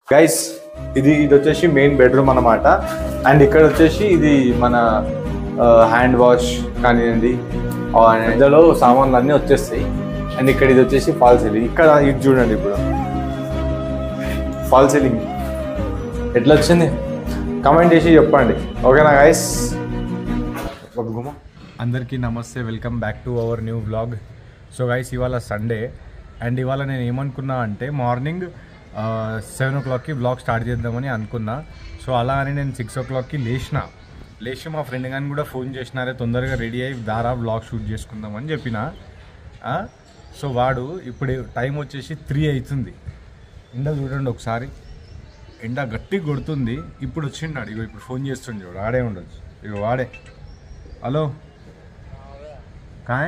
Guys ఇది ఇది వచ్చేసి మెయిన్ బెడ్రూమ్ అన్నమాట అండ్ ఇక్కడ వచ్చేసి ఇది మన హ్యాండ్ వాష్ కానివ్వండి ఆ, ఇందులో సామాన్లు అన్నీ వచ్చేస్తాయి అండ్ ఇక్కడ ఇది వచ్చేసి ఫాల్ సీలింగ్ ఇక్కడ ఇది చూడండి ఇప్పుడు ఫాల్ సీలింగ్ ఎట్లా వచ్చింది కమెంట్ చేసి చెప్పండి ఓకేనా గైస్ అందరికీ నమస్తే welcome back to our new vlog so guys ఇవాళ సండే అండ్ ఇవాళ నేను ఏమనుకున్నా అంటే మార్నింగ్ సెవెన్ ఓ క్లాక్కి వ్లాగ్ స్టార్ట్ చేద్దామని అనుకున్నా సో అలా అని నేను సిక్స్ ఓ క్లాక్కి లేచిన లేచి మా ఫ్రెండ్ కానీ కూడా ఫోన్ చేసినారే తొందరగా రెడీ అయ్యి దారా వ్లాగ్ షూట్ చేసుకుందామని చెప్పిన ఆ, సో వాడు ఇప్పుడు టైం వచ్చేసి త్రీ అవుతుంది ఎండ చూడండి ఒకసారి ఎండ గట్టి కొడుతుంది ఇప్పుడు వచ్చిండాడు ఇగో ఇప్పుడు ఫోన్ చేస్తుండే చూడు ఆడే ఉండొచ్చు ఇగో వాడే హలో కాయ్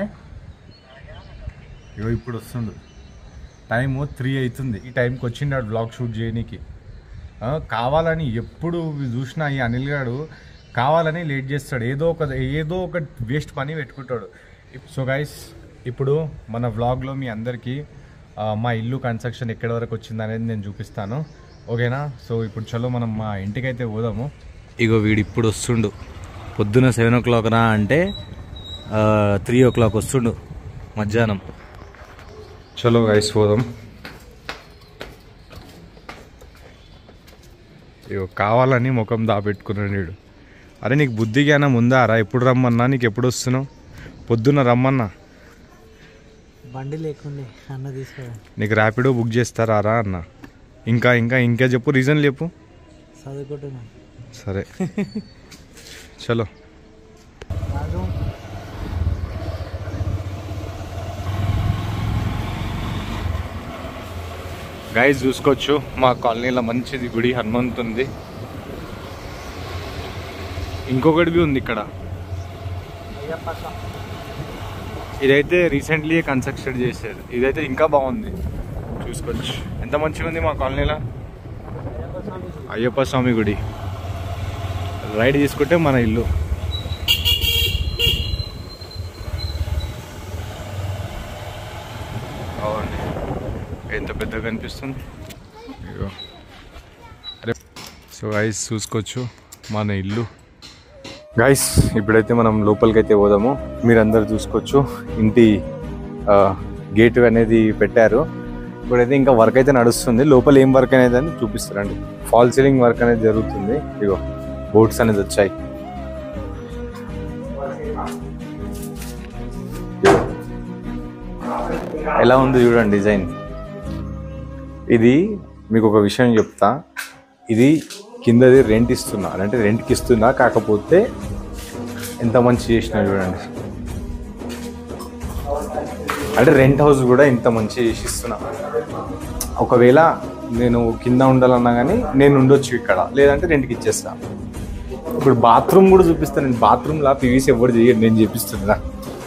ఇగో ఇప్పుడు వస్తుండు టైము త్రీ అవుతుంది ఈ టైంకి వచ్చిండాడు బ్లాగ్ షూట్ చేయనీకి ఆ, కావాలని ఎప్పుడు చూసినా ఈ అనిల్ గాడు కావాలని లేట్ చేస్తాడు ఏదో ఒక ఏదో ఒక వేస్ట్ పని పెట్టుకుంటాడు సో గైస్ ఇప్పుడు మన వ్లాగ్లో మీ అందరికీ ఆ, మా ఇల్లు కన్స్ట్రక్షన్ ఎక్కడి వరకు వచ్చింది అనేది నేను చూపిస్తాను ఓకేనా సో ఇప్పుడు చలో మనం మా ఇంటికైతే పోదాము ఇగో వీడు ఇప్పుడు వస్తుండు పొద్దున సెవెన్ ఓ క్లాక్ రా అంటే త్రీ ఓ క్లాక్ వస్తుండు మధ్యాహ్నం చలో గైస్ పోదాం ఇగో కావాలని ముఖం దాపెట్టుకున్నాడు వీడు అరే నీకు బుద్ధి జ్ఞానం ఉందా రా ఎప్పుడు రమ్మన్నా నీకు ఎప్పుడు వస్తున్నావు పొద్దున్న రమ్మన్నా బండి లేకుండే అన్న తీసుకో నీకు ర్యాపిడో బుక్ చేస్తారా రా అన్న ఇంకా ఇంకా ఇంకా చెప్పు రీజన్ చెప్పు చదువుకుంటున్నా సరే చలో రాజు గైస్ చూసుకోవచ్చు మా కాలనీలో మంచిది గుడి హనుమంతుంది ఇంకొకటి బి ఉంది ఇక్కడ అయ్యప్ప స్వామి. ఇదైతే రీసెంట్లీ కన్స్ట్రక్షన్ చేశారు ఇదైతే ఇంకా బాగుంది చూసుకోవచ్చు ఎంత మంచిగా ఉంది మా కాలనీలో అయ్యప్ప స్వామి అయ్యప్ప స్వామి గుడి రైడ్ తీసుకుంటే మన ఇల్లు అవునండి ఎంత పెద్దగా కనిపిస్తుంది ఇదిగో. అరే సో గైస్ చూసుకోవచ్చు మన ఇల్లు గైస్ ఇప్పుడైతే మనం లోపలికి అయితే పోదాము మీరందరూ చూసుకోవచ్చు ఇంటి గేట్ అనేది పెట్టారు ఇప్పుడైతే ఇంకా వర్క్ అయితే నడుస్తుంది లోపల ఏం వర్క్ అనేది అని చూపిస్తారండి ఫాల్ సీలింగ్ వర్క్ అనేది జరుగుతుంది ఇగో బోట్స్ అనేది వచ్చాయి ఇగో. ఎలా ఉంది చూడండి డిజైన్ ఇది మీకు ఒక విషయం చెప్తా ఇది కిందది రెంట్ ఇస్తున్నా అంటే రెంట్కి ఇస్తున్నా కాకపోతే ఎంత మంచి చేసినా చూడండి అంటే రెంట్ హౌస్ కూడా ఇంత మంచి చేసి ఇస్తున్నా ఒకవేళ నేను కింద ఉండాలన్నా కానీ నేను ఉండొచ్చు ఇక్కడ లేదంటే రెంట్కి ఇచ్చేస్తా ఇప్పుడు బాత్రూమ్ కూడా చూపిస్తాను నేను బాత్రూమ్లా పీవీసీ ఎవరు చేయడు నేను చేపిస్తున్నా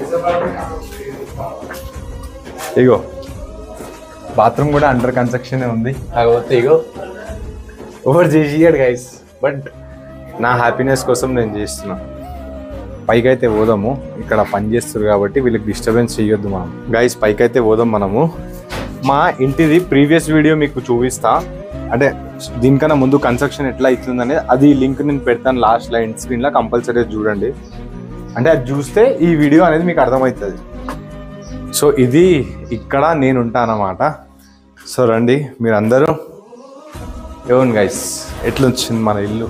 ఇగో బాత్రూమ్ కూడా అండర్ కన్స్ట్రక్షన్ ఉంది కాకపోతే ఇగో ఎవరు చేసియాడు గైస్ బట్ నా హ్యాపీనెస్ కోసం నేను చేస్తున్నా పైకి అయితే పోదాము ఇక్కడ పని చేస్తారు కాబట్టి వీళ్ళకి డిస్టర్బెన్స్ చేయొద్దు మనం గైస్ పైకి అయితే పోదాం మనము మా ఇంటిది ప్రీవియస్ వీడియో మీకు చూపిస్తా అంటే దీనికన్నా ముందు కన్స్ట్రక్షన్ ఎట్లా అవుతుందనే అది లింక్ నేను పెడతాను లాస్ట్ లైన్ స్క్రీన్లో కంపల్సరీ చూడండి అంటే అది చూస్తే ఈ వీడియో అనేది మీకు అర్థమవుతుంది సో ఇది ఇక్కడ నేను ఉంటానన్నమాట సో రండి మీరు అందరూ ఏమన్ గైస్ ఎట్లా వచ్చింది మన ఇల్లు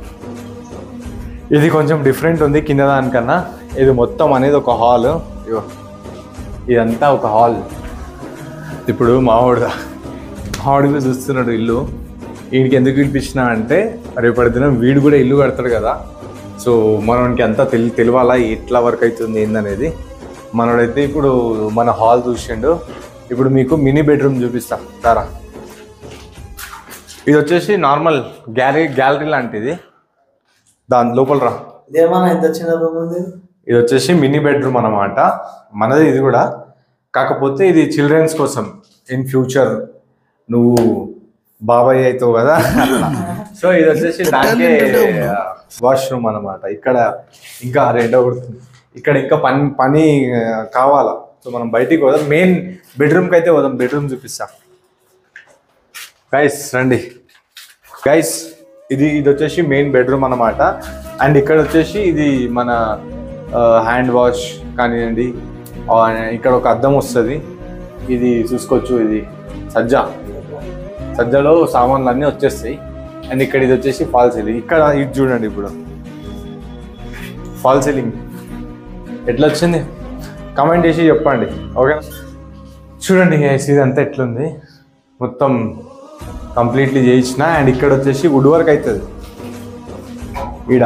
ఇది కొంచెం డిఫరెంట్ ఉంది కింద దానికన్నా ఇది మొత్తం అనేది ఒక హాల్ ఇగో ఇదంతా ఒక హాల్ ఇప్పుడు మావాడు మావాడికి చూస్తున్నాడు ఇల్లు వీడికి ఎందుకు పిలిపించిన అంటే రేపటి దినం వీడు కూడా ఇల్లు కడతాడు కదా సో మనకి అంతా తెలి తెలియాలా ఎట్లా వర్క్ అవుతుంది ఏందనేది మనోడైతే ఇప్పుడు మన హాల్ చూసిండు ఇప్పుడు మీకు మినీ బెడ్రూమ్ చూపిస్తా సారా ఇది వచ్చేసి నార్మల్ గ్యాలరీ గ్యాలరీ లాంటిది దాని లోపల రా ఇదేమన్నా ఎంత చిన్న రూమ్ ఉంది ఇది వచ్చేసి మినీ బెడ్రూమ్ అన్నమాట మనది ఇది కూడా కాకపోతే ఇది చిల్డ్రన్స్ కోసం ఇన్ ఫ్యూచర్ నువ్వు బాబాయ్ అవుతావు కదా సో ఇది వచ్చేసి దానికే వాష్రూమ్ అన్నమాట ఇక్కడ ఇంకా రెండో కొడుతుంది ఇక్కడ ఇంకా పని పని ఆ, కావాలా సో మనం బయటికి పోదాం మెయిన్ బెడ్రూమ్కి అయితే పోదాం బెడ్రూమ్ చూపిస్తా గైస్ రండి గైస్ ఇది ఇది వచ్చేసి మెయిన్ బెడ్రూమ్ అన్నమాట అండ్ ఇక్కడ వచ్చేసి ఇది మన హ్యాండ్ వాష్ కానివ్వండి ఆ, ఇక్కడ ఒక అద్దం వస్తుంది ఇది చూసుకోవచ్చు ఇది సజ్జ సజ్జలో సామాన్లు అన్నీ వచ్చేస్తాయి అండ్ ఇక్కడ ఇది వచ్చేసి ఫాల్ సీలింగ్ ఇక్కడ ఇది చూడండి ఇప్పుడు ఫాల్ సీలింగ్ ఎట్లా వచ్చింది కమెంట్ చేసి చెప్పండి ఓకేనా చూడండి guys, ఇదంతా ఎట్లుంది మొత్తం కంప్లీట్లీ చేయించిన అండ్ ఇక్కడ వచ్చేసి వుడ్ వర్క్ అవుతుంది ఈడ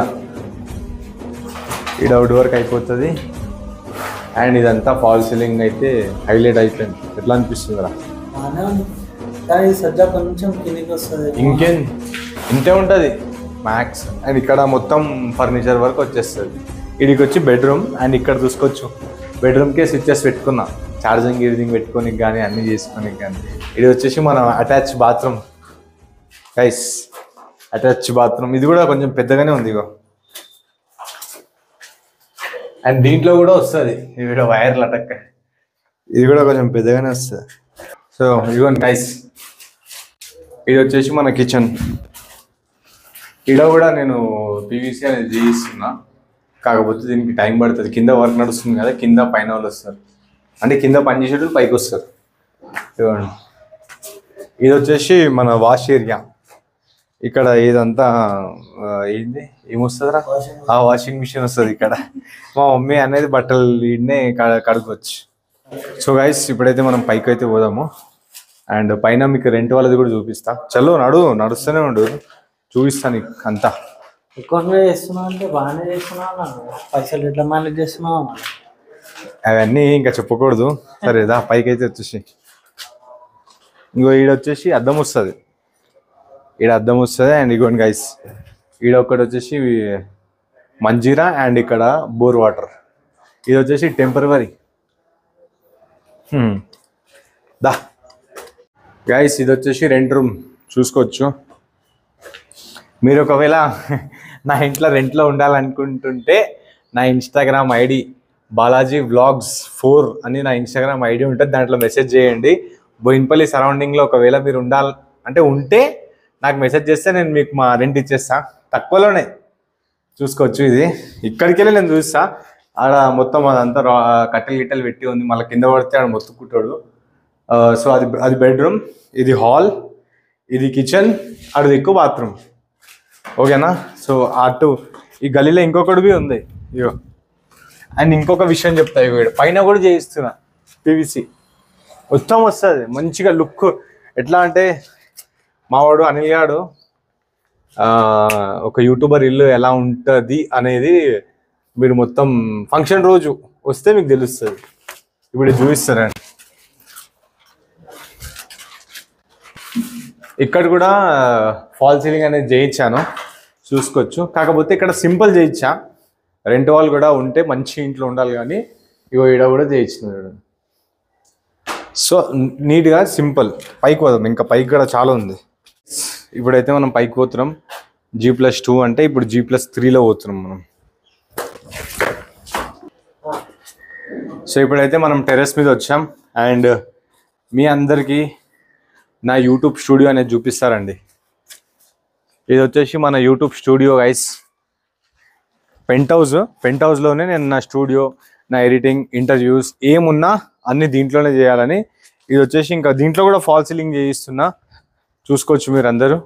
ఈడ వుడ్ వర్క్ అయిపోతుంది అండ్ ఇదంతా ఫాల్ సీలింగ్ అయితే హైలైట్ అయిపోయింది ఎట్లా అనిపిస్తుంది రా బాగానే ఉంది కానీ ఈ సజ్జా కొంచెం కిందికి వస్తుంది ఇంకేం ఇంతే ఉంటుంది మ్యాక్స్ అండ్ ఇక్కడ మొత్తం ఫర్నిచర్ వర్క్ వచ్చేస్తుంది ఇడికి వచ్చి బెడ్రూమ్ అండ్ ఇక్కడ చూసుకోవచ్చు బెడ్రూమ్కే స్విచ్చెస్ పెట్టుకున్నా ఛార్జింగ్ గిర్జింగ్ పెట్టుకోనికి కానీ అన్నీ చేసుకోనికి కానీ ఇది వచ్చేసి మన attach bathroom guys attach bathroom ఇది కూడా కొంచెం పెద్దగానే ఉంది ఇగో అండ్ దీంట్లో కూడా వస్తుంది ఇది కూడా వైర్లు అటక్క ఇది కూడా కొంచెం పెద్దగానే వస్తుంది సో ఇదిగోండి గైస్ ఇది వచ్చేసి మన కిచెన్ ఈడ కూడా నేను పీవీసీ అనేది చేయిస్తున్నా కాకపోతే దీనికి టైం పడుతుంది కింద వర్క్ నడుస్తుంది కదా కింద పైన వాళ్ళు వస్తారు అంటే కింద పని చేసేటప్పుడు పైకి వస్తారు ఇదిగోండి ఇది వచ్చేసి మన వాష్ ఏరియా ఇక్కడ ఇదంతా ఆ, ఏంది ఏమొస్తుందిరా ఆ వాషింగ్ మిషన్ వస్తుంది ఇక్కడ మా మమ్మీ అనేది బట్టలు వీడినే కడుకోవచ్చు సో గైస్ ఇప్పుడైతే మనం పైకి అయితే పోదాము అండ్ పైన మీకు రెంట్ వాళ్ళది కూడా చూపిస్తా చలో నడు నడుస్తూనే ఉండు చూపిస్తా నీకు అంతా ఎక్కువగా చేస్తున్నావు అంటే బాగానే చేస్తున్నావు అన్న. పైసలు ఎట్లా మేనేజ్ చేస్తున్నావు అన్న? అవన్నీ ఇంకా చెప్పకూడదు సరే దా పైకి అయితే వచ్చేసి ఇంకో ఈడ వచ్చేసి అద్దం వస్తుంది ఈడ అద్దం వస్తుంది అండ్ ఇగోండి గైస్ ఈడ ఒకటి వచ్చేసి మంజీరా అండ్ ఇక్కడ బోర్ వాటర్ ఇది వచ్చేసి టెంపరవరీ దా గైస్ ఇది వచ్చేసి రెంట్ రూమ్ చూసుకోవచ్చు మీరు ఒకవేళ నా ఇంట్లో రెంట్లో ఉండాలనుకుంటుంటే నా Instagram ID Balaji vlogs four అని నా ఇన్స్టాగ్రామ్ ఐడి ఉంటుంది దాంట్లో మెసేజ్ చేయండి బోయిన్పల్లి సరౌండింగ్లో ఒకవేళ మీరు ఉండాలి అంటే ఉంటే నాకు మెసేజ్ చేస్తే నేను మీకు మా రెంట్ ఇచ్చేస్తా తక్కువలోనే చూసుకోవచ్చు ఇది ఇక్కడికి వెళ్ళి నేను చూస్తా ఆడ మొత్తం అదంతా రా కట్టెలు గిట్టెలు పెట్టి ఉంది మళ్ళీ కింద పడితే ఆడ మొత్తుకుంటాడు సో అది అది బెడ్రూమ్ ఇది హాల్ ఇది కిచెన్ అది ఎక్కువ బాత్రూమ్ ఓకేనా సో అటు ఈ గలీలో ఇంకొకటి బి ఉంది ఇగో అండ్ ఇంకొక విషయం చెప్తా ఇవి పైన కూడా చేయిస్తున్నా పీవీసీ మొత్తం వస్తుంది మంచిగా లుక్ ఎట్లా అంటే మావాడు అనిల్ గాడు ఆ, ఒక యూట్యూబర్ ఇల్లు ఎలా ఉంటుంది అనేది మీరు మొత్తం ఫంక్షన్ రోజు వస్తే మీకు తెలుస్తుంది ఇప్పుడు ఇది చూపిస్తారండి ఇక్కడ కూడా ఫాల్ సీలింగ్ అనేది చేయించాను చూసుకోవచ్చు కాకపోతే ఇక్కడ సింపుల్ చేయించా రెంట్ వాళ్ళు కూడా ఉంటే మంచి ఇంట్లో ఉండాలి కానీ ఇగో ఈడ కూడా చేయించినాడు సో నీట్గా సింపుల్ పైకి పోదాం ఇంకా పైకి కూడా చాలా ఉంది ఇప్పుడైతే మనం పైకి పోతున్నాం జీ ప్లస్ టూ అంటే ఇప్పుడు జీ ప్లస్ త్రీలో పోతున్నాం మనం సో ఇప్పుడైతే మనం టెర్రస్ మీద వచ్చాం అండ్ మీ అందరికీ నా యూట్యూబ్ స్టూడియో అనేది చూపిస్తారండి ఇది వచ్చేసి మన YouTube studio guys penthouse పెంట్ హౌస్లోనే నేను నా స్టూడియో నా ఎడిటింగ్ ఇంటర్వ్యూస్ ఏమున్నా అన్ని దీంట్లోనే చేయాలని ఇది వచ్చేసి ఇంకా దీంట్లో కూడా ఫాల్ సీలింగ్ చేయిస్తున్నా చూసుకోవచ్చు మీరు అందరూ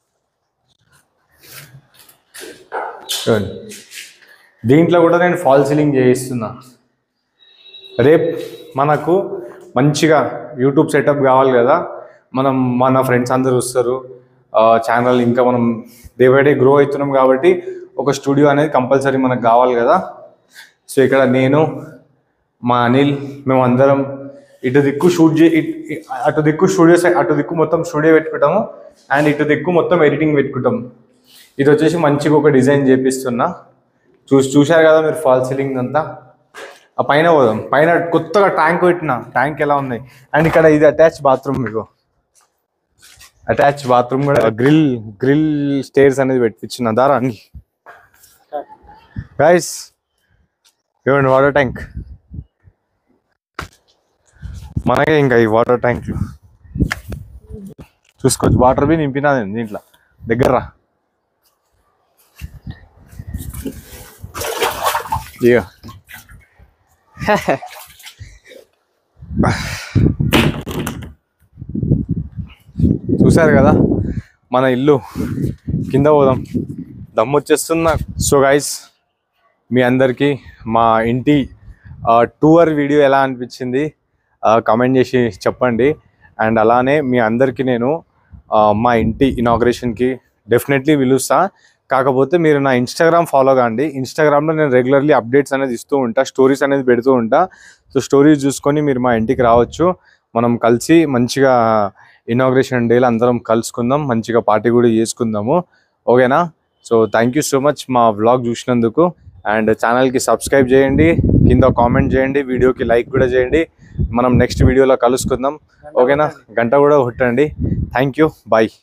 చూడండి. దీంట్లో కూడా నేను ఫాల్ సీలింగ్ చేయిస్తున్నా రేపు మనకు మంచిగా యూట్యూబ్ సెటప్ కావాలి కదా మనం మన ఫ్రెండ్స్ అందరూ వస్తారు ఛానల్ ఇంకా మనం డే బై డే గ్రో అవుతున్నాం కాబట్టి ఒక స్టూడియో అనేది కంపల్సరీ మనకు కావాలి కదా సో ఇక్కడ నేను మా అనిల్ మేము అందరం ఇటు దిక్కు షూట్ చే ఇట్- ఇ- అటు దిక్కు స్టూడియో సై- అటు దిక్కు మొత్తం స్టూడియో పెట్టుకుంటాము అండ్ ఇటు దిక్కు మొత్తం ఎడిటింగ్ పెట్టుకుంటాం ఇది వచ్చేసి మంచిగా ఒక డిజైన్ చేపిస్తున్నా చూసి చూశారు కదా మీరు ఫాల్ సీలింగ్ అంతా ఆ పైన పోదాం పైన కొత్తగా ట్యాంక్ పెట్టిన ట్యాంక్ ఎలా ఉంది అండ్ ఇక్కడ ఇది అటాచ్ బాత్రూమ్ మీకు అటాచ్ బాత్రూమ్ కూడా గ్రిల్ గ్రిల్ స్టేర్స్ అనేది పెట్టించిన దారా అండి గైస్ ఇవ్వండి వాటర్ ట్యాంక్ మనకే ఇంకా ఈ వాటర్ ట్యాంక్లు చూసుకోవచ్చు వాటర్ బి నింపినా నేను దీంట్లో దగ్గర రా ఇగో చూశారు కదా మన ఇల్లు కింద పోదాం దమ్ము వచ్చేస్తున్నా సో గైస్ మీ అందరికీ మా ఇంటి టూర్ వీడియో ఎలా అనిపించింది కమెంట్ చేసి చెప్పండి అండ్ అలానే మీ అందరికీ నేను ఆ, మా ఇంటి ఇనాగ్రేషన్కి డెఫినెట్లీ పిలుస్తా కాకపోతే మీరు నా ఇన్స్టాగ్రామ్ ఫాలో కాండి ఇన్స్టాగ్రామ్లో నేను రెగ్యులర్లీ అప్డేట్స్ అనేది ఇస్తూ ఉంటా స్టోరీస్ అనేది పెడుతూ ఉంటా సో స్టోరీస్ చూసుకొని మీరు మా ఇంటికి రావచ్చు మనం కలిసి మంచిగా ఇనాగ్రేషన్ డేలో అందరం కలుసుకుందాం మంచిగా పార్టీ కూడా చేసుకుందాము ఓకేనా so thank you so much మా వ్లాగ్ చూసినందుకు అండ్ ఛానల్కి సబ్స్క్రైబ్ చేయండి కింద కామెంట్ చేయండి వీడియోకి లైక్ కూడా చేయండి మనం నెక్స్ట్ వీడియోలో కలుసుకుందాం ఓకేనా గంట కూడా కొట్టండి థ్యాంక్ యూ బాయ్